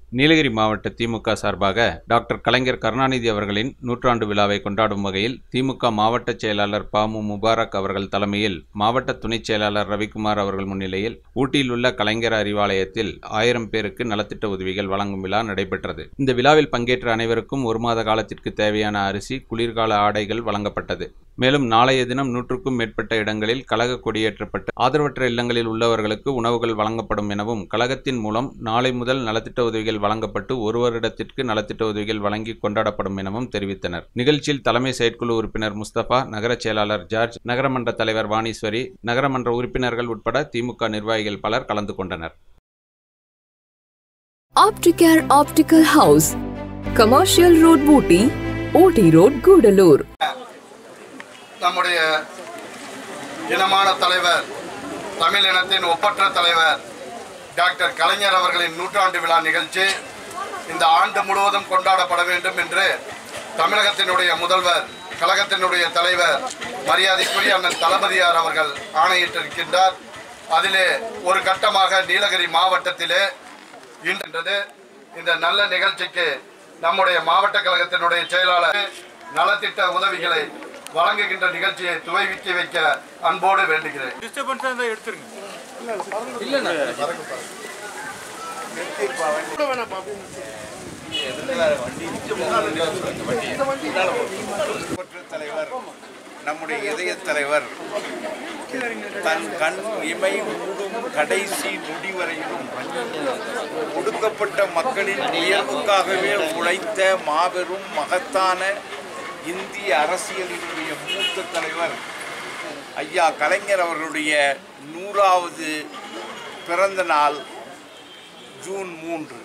நீலகிரி மாவட்ட திமுக சார்பாக டாக்டர் கலைஞர் கருணாநிதி அவர்களின் நூற்றாண்டு விழாவை கொண்டாடும் வகையில் திமுக மாவட்ட செயலாளர் ப மு முபாரக் அவர்கள் தலைமையில் மாவட்ட துணைச் செயலாளர் ரவிக்குமார் அவர்கள் முன்னிலையில் ஊட்டியில் உள்ள கலைஞர் அறிவாலயத்தில் ஆயிரம் பேருக்கு நலத்திட்ட உதவிகள் வழங்கும் விழா நடைபெற்றது இந்த விழாவில் பங்கேற்ற அனைவருக்கும் ஒரு மாத காலத்திற்கு தேவையான அரிசி குளிர்கால ஆடைகள் வழங்கப்பட்டது மேலும் நாளைய தினம் நூற்றுக்கும் மேற்பட்ட இடங்களில் கழக கொடியேற்றப்பட்டு ஆதரவற்ற இல்லங்களில் உள்ளவர்களுக்கு உணவுகள் வழங்கப்படும் எனவும் கழகத்தின் மூலம் நாளை முதல் நலத்திட்ட உதவிகள் வழங்கப்பட்டு ஒரு வருடத்திற்கு நலத்திட்ட உதவிகள் வழங்கி கொண்டாடப்படும் எனவும் தெரிவித்தனர் நிகழ்ச்சியில் தலைமை செயற்குழு உறுப்பினர் முஸ்தபா நகர செயலாளர் ஜார்ஜ் நகரமன்ற தலைவர் வாணீஸ்வரி நகரமன்ற உறுப்பினர்கள் உட்பட திமுக நிர்வாகிகள் பலர் கலந்து கொண்டனர் Opticare Optical House, Commercial Road Booty, OT Road, Gudalur. நம்முடைய இனமான தலைவர் தமிழ் இனத்தின் ஒப்பற்ற தலைவர் டாக்டர் கலைஞர் அவர்களின் நூற்றாண்டு விழா நிகழ்ச்சி இந்த ஆண்டு முழுவதும் கொண்டாடப்பட வேண்டும் என்று தமிழகத்தினுடைய முதல்வர் கழகத்தினுடைய தலைவர் மரியாதைக்குரிய அண்ணன் தளபதியார் அவர்கள் ஆணையிட்டிருக்கின்றார் அதிலே ஒரு கட்டமாக நீலகிரி மாவட்டத்திலே இன்றது இந்த நல்ல நிகழ்ச்சிக்கு நம்முடைய மாவட்ட கழகத்தினுடைய செயலாளர் நலத்திட்ட உதவிகளை வழங்குகின்ற நிகழ்ச்சியை துவக்கி வைக்க அன்போடு வேண்டுகிறேன் டிஸ்டர்பன்ஸ் இருந்தால் எடுத்துருங்க குற்ற தலைவர் நம்முடைய இதய தலைவர் தன் கண் இமை மூடும் கடைசி நொடி வரையிலும் ஒடுக்கப்பட்ட மக்களின் உயர்வுக்காகவே உழைத்த மாபெரும் மகத்தான இந்திய அரசியலினுடைய மூத்த தலைவர் ஐயா கலைஞர் அவர்களுடைய நூறாவது பிறந்த நாள் ஜூன் மூன்று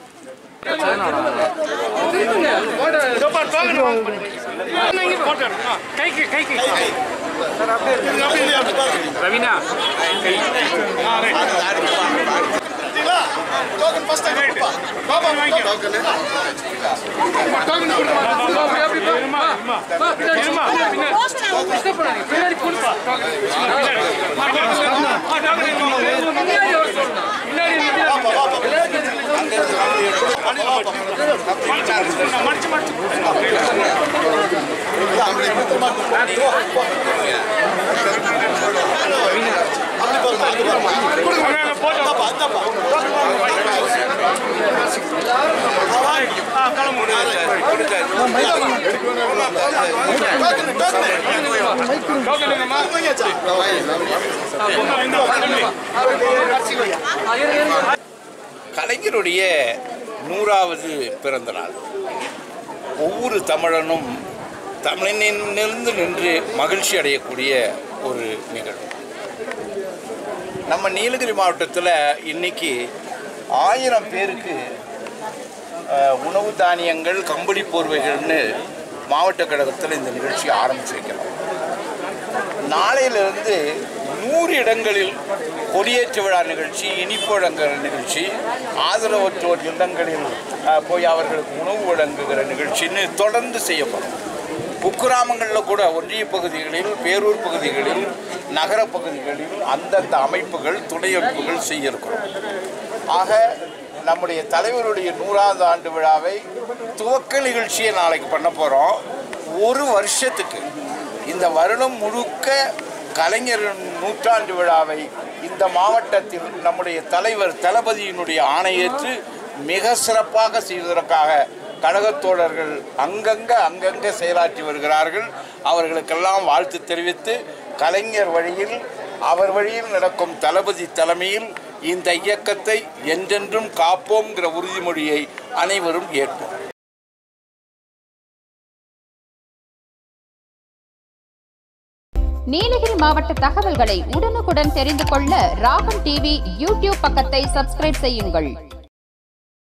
கைக்கு கைக்கு ரவீனா மடிச்சு மடிச்சு கலைஞருடைய நூறாவது பிறந்த நாள் ஒவ்வொரு தமிழனும் தமிழனிலிருந்து நின்று மகிழ்ச்சி அடையக்கூடிய ஒரு நிகழ்வு நம்ம நீலகிரி மாவட்டத்தில் இன்னைக்கு ஆயிரம் பேருக்கு அஹ், உணவு தானியங்கள் கம்பளி போர்வைகள்னு மாவட்ட கழகத்தில் இந்த நிகழ்ச்சி ஆரம்பிச்சு வைக்கிறோம் நாளையிலிருந்து நூறு இடங்களில் கொடியேற்ற விழா நிகழ்ச்சி இனிப்பு வழங்குகிற நிகழ்ச்சி ஆதரவற்றோர் இல்லங்களில் அஹ், போய் அவர்களுக்கு உணவு வழங்குகிற நிகழ்ச்சின்னு தொடர்ந்து செய்யப்படும் குக்கிராமங்களில் கூட ஒன்றிய பகுதிகளில் பேரூர் பகுதிகளில் நகர பகுதிகளில் அந்தந்த அமைப்புகள் துணை அமைப்புகள் செய்ய இருக்கிறோம் ஆக நம்முடைய தலைவருடைய நூறாவது ஆண்டு விழாவை துவக்க நிகழ்ச்சியை நாளைக்கு பண்ண போகிறோம் ஒரு வருஷத்துக்கு இந்த வருடம் முழுக்க கலைஞர் நூற்றாண்டு விழாவை இந்த மாவட்டத்தில் நம்முடைய தலைவர் தளபதியினுடைய ஆணையேற்று மிக சிறப்பாக செய்வதற்காக கழகத்தோழர்கள் அங்கங்க அங்கங்க செயலாற்றி வருகிறார்கள் அவர்களுக்கெல்லாம் வாழ்த்து தெரிவித்து கலைஞர் வழியில் அவர் வழியில் நடக்கும் தளபதி தலைமையில் இந்த இயக்கத்தை என்றென்றும் காப்போம்ங்கிற உறுதிமொழியை அனைவரும் ஏற்போம் நீலகிரி மாவட்ட தகவல்களை உடனுக்குடன் தெரிந்து கொள்ள ராகம் டிவி யூடியூப் பக்கத்தை சப்ஸ்கிரைப் செய்யுங்கள்